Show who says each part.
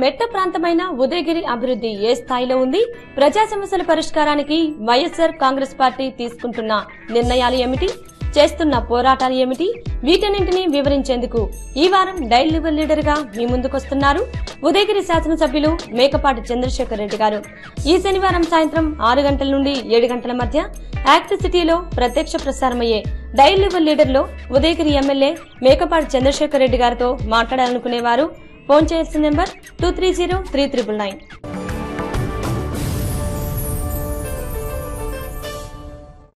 Speaker 1: మెట్ట ప్రాంతమైన ఉదయగిరి అభివృద్ధి ఏ స్థాయిలో ఉంది ప్రజా సమస్యల పరిష్కారానికి వైఎస్ఆర్ కాంగ్రెస్ పార్టీ తీసుకుంటున్న నిర్ణయాలు ఏమిటి చేస్తున్న పోరాటాలు ఏమిటి వీటన్నింటినీ వివరించేందుకు ఈ వారం డైల్ లెవెల్ లీడర్ గా మీ ముందుకొస్తున్నారు ఉదయగిరి శాసనసభ్యులు మేకపాటి చంద్రశేఖర్ రెడ్డి గారు ఈ శనివారం సాయంత్రం ఆరు గంటల నుండి ఏడు గంటల మధ్య యాక్ట్ సిటీలో ప్రత్యక్ష ప్రసారమయ్యే డైల్ లెవెల్ లీడర్ లో ఉదయగిరి ఎమ్మెల్యే మేకపాటి చంద్రశేఖర్ రెడ్డి గారితో మాట్లాడాలనుకునేవారు ఫోన్ చేయాల్సిన number two three zero three triple nine